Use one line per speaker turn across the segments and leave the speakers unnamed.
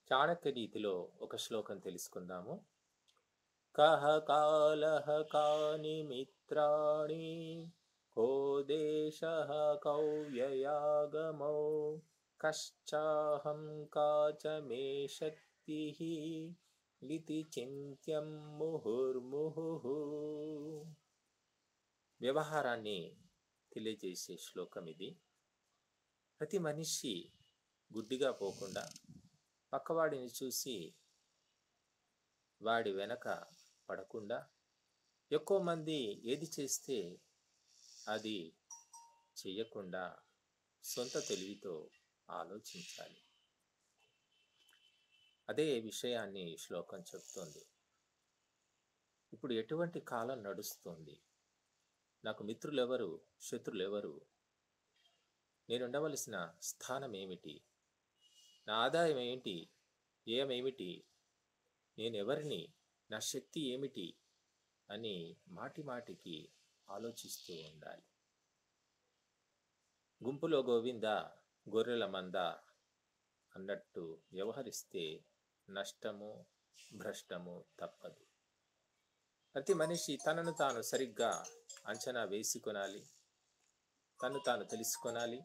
చాణక్య నీతిలో ఒక శ్లోకం తెలుసుకుందాము కహ కాలహ కాని మిత్రాణి కో దేశ కౌ వ్యయాగమౌ కశ్చాహం కాచ మే శక్తి ఇది చింత్యం ముహుర్ముహు వ్యవహారాన్ని తెలియజేసే శ్లోకం ఇది ప్రతి మనిషి గుడ్డిగా పోకుండా పక్కవాడిని చూసి వాడి వెనక పడకుండా ఎక్కువ మంది ఏది చేస్తే అది చెయ్యకుండా సొంత తెలివితో ఆలోచించాలి అదే విషయాన్ని ఈ శ్లోకం చెప్తోంది ఇప్పుడు ఎటువంటి కాలం నడుస్తుంది నాకు మిత్రులెవరు శత్రులెవరు నేను ఉండవలసిన స్థానం ఏమిటి నా ఆదాయం ఏంటి ఏమేమిటి నేను ఎవరిని నా శక్తి ఏమిటి అని మాటి మాటికి ఆలోచిస్తూ ఉండాలి గుంపులో గోవింద గొర్రెల మంద అన్నట్టు వ్యవహరిస్తే నష్టము భ్రష్టము తప్పదు ప్రతి మనిషి తనను తాను సరిగ్గా అంచనా వేసుకొనాలి తను తాను తెలుసుకొనాలి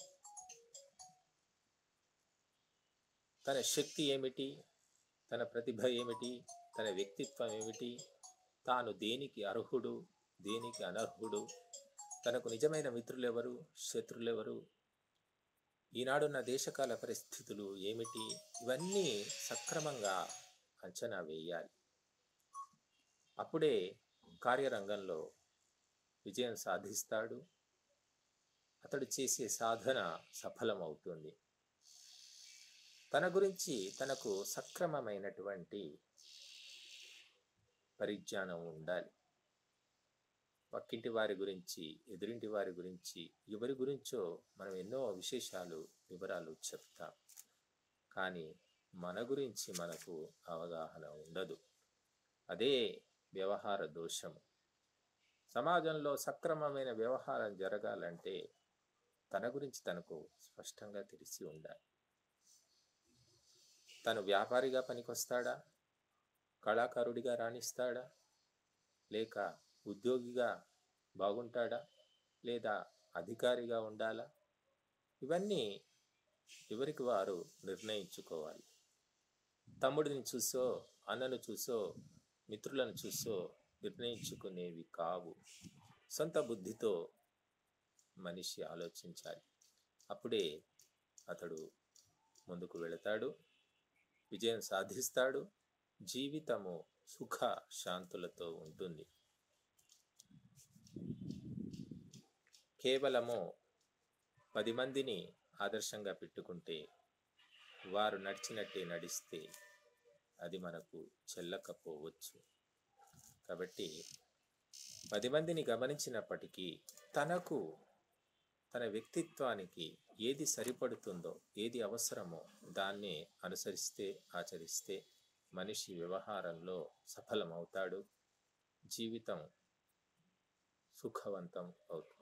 తన శక్తి ఏమిటి తన ప్రతిభ ఏమిటి తన వ్యక్తిత్వం ఏమిటి తాను దేనికి అర్హుడు దేనికి అనర్హుడు తనకు నిజమైన మిత్రులెవరు శత్రులెవరు ఈనాడున్న దేశకాల పరిస్థితులు ఏమిటి ఇవన్నీ సక్రమంగా అంచనా వేయాలి అప్పుడే కార్యరంగంలో విజయం సాధిస్తాడు అతడు చేసే సాధన సఫలమవుతుంది తన గురించి తనకు సక్రమమైనటువంటి పరిజ్ఞానం ఉండాలి పక్కింటి వారి గురించి ఎదురింటి వారి గురించి ఎవరి గురించో మనం ఎన్నో విశేషాలు వివరాలు చెప్తాం కానీ మన గురించి మనకు అవగాహన ఉండదు అదే వ్యవహార దోషము సమాజంలో సక్రమమైన వ్యవహారం జరగాలంటే తన గురించి తనకు స్పష్టంగా తెలిసి ఉండాలి తను వ్యాపారిగా పనికొస్తాడా కళాకారుడిగా రాణిస్తాడా లేక ఉద్యోగిగా బాగుంటాడా లేదా అధికారిగా ఉండాలా ఇవన్నీ ఎవరికి వారు నిర్ణయించుకోవాలి తమ్ముడిని చూసో అన్నను చూసో మిత్రులను చూసో నిర్ణయించుకునేవి కావు సొంత బుద్ధితో మనిషి ఆలోచించాలి అప్పుడే అతడు ముందుకు వెళతాడు విజయం సాధిస్తాడు జీవితము సుఖ శాంతులతో ఉంటుంది కేవలము పది మందిని ఆదర్శంగా పెట్టుకుంటే వారు నడిచినట్టే నడిస్తే అది మనకు చెల్లకపోవచ్చు కాబట్టి పది మందిని గమనించినప్పటికీ తనకు తన వ్యక్తిత్వానికి ఏది సరిపడుతుందో ఏది అవసరమో దాన్నే అనుసరిస్తే ఆచరిస్తే మనిషి వ్యవహారంలో సఫలమవుతాడు జీవితం సుఖవంతం అవుతుంది